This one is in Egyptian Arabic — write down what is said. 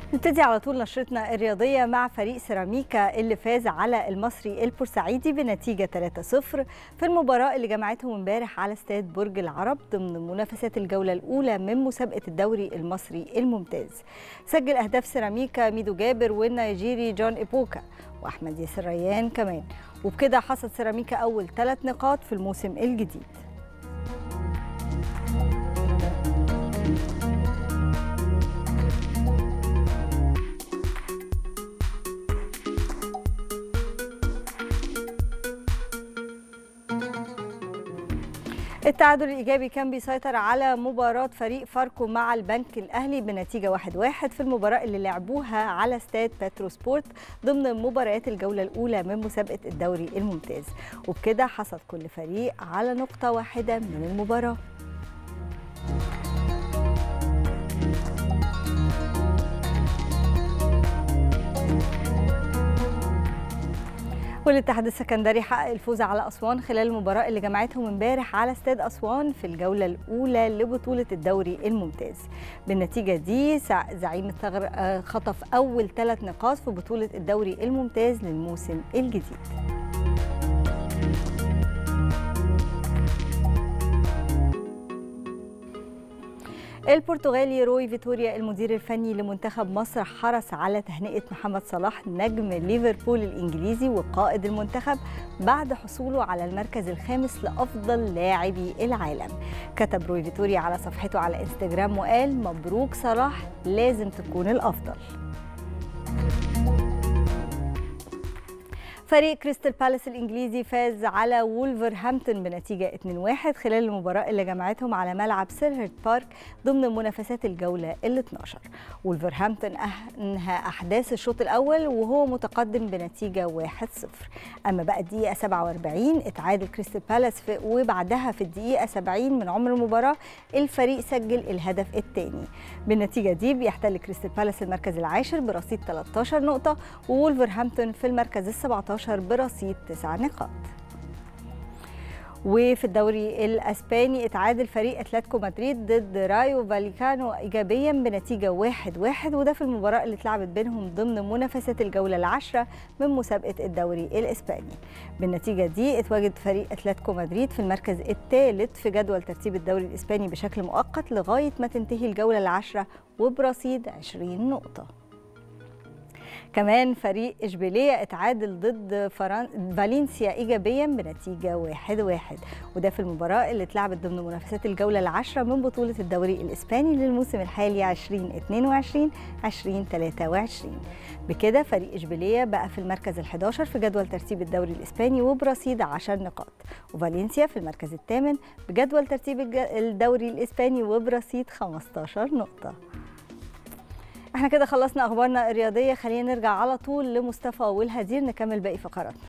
نبتدي على طول نشرتنا الرياضية مع فريق سيراميكا اللي فاز على المصري البورسعيدي بنتيجة 3-0 في المباراة اللي جمعتهم امبارح على استاد برج العرب ضمن منافسات الجولة الأولى من مسابقة الدوري المصري الممتاز. سجل أهداف سيراميكا ميدو جابر والنيجيري جون إيبوكا وأحمد ياسر ريان كمان وبكده حصد سيراميكا أول ثلاث نقاط في الموسم الجديد. التعادل الإيجابي كان بيسيطر على مباراة فريق فاركو مع البنك الأهلي بنتيجة 1-1 في المباراة اللي لعبوها على استاد باترو سبورت ضمن مباريات الجولة الأولى من مسابقة الدوري الممتاز وبكده حصد كل فريق على نقطة واحدة من المباراة والاتحاد السكندري حقق الفوز على أسوان خلال المباراة اللي جمعتهم امبارح على استاد أسوان في الجولة الأولى لبطولة الدوري الممتاز بالنتيجة دي زعيم الثغر خطف أول ثلاث نقاط في بطولة الدوري الممتاز للموسم الجديد البرتغالي روي فيتوريا المدير الفني لمنتخب مصر حرص على تهنئة محمد صلاح نجم ليفربول الإنجليزي وقائد المنتخب بعد حصوله على المركز الخامس لأفضل لاعبي العالم كتب روي فيتوريا على صفحته على انستجرام وقال مبروك صلاح لازم تكون الأفضل فريق كريستال بالاس الانجليزي فاز على وولفرهامبتون بنتيجه 2-1 خلال المباراه اللي جمعتهم على ملعب سيرهرت بارك ضمن منافسات الجوله ال 12 وولفرهامبتون انهى احداث الشوط الاول وهو متقدم بنتيجه 1-0 اما بقى الدقيقه 47 اتعادل كريستال بالاس وبعدها في الدقيقه 70 من عمر المباراه الفريق سجل الهدف الثاني بالنتيجه دي بيحتل كريستال بالاس المركز العاشر برصيد 13 نقطه وولفرهامبتون في المركز ال 17 برصيد تسع نقاط وفي الدوري الاسباني اتعادل فريق اتلتيكو مدريد ضد رايو فاليكانو ايجابيا بنتيجه 1-1 واحد واحد وده في المباراه اللي اتلعبت بينهم ضمن منافسات الجوله العاشره من مسابقه الدوري الاسباني بالنتيجه دي اتواجد فريق اتلتيكو مدريد في المركز الثالث في جدول ترتيب الدوري الاسباني بشكل مؤقت لغايه ما تنتهي الجوله العاشره وبرصيد 20 نقطه كمان فريق اشبيليه اتعادل ضد فران... فالنسيا ايجابيا بنتيجه 1-1 واحد واحد. وده في المباراه اللي اتلعبت ضمن منافسات الجوله العاشره من بطوله الدوري الاسباني للموسم الحالي 2022 2023 بكده فريق اشبيليه بقى في المركز ال11 في جدول ترتيب الدوري الاسباني وبرصيد 10 نقاط وفالنسيا في المركز الثامن بجدول ترتيب الدوري الاسباني وبرصيد 15 نقطه احنا كده خلصنا اخبارنا الرياضيه خلينا نرجع على طول لمصطفى والهدير نكمل باقي فقراتنا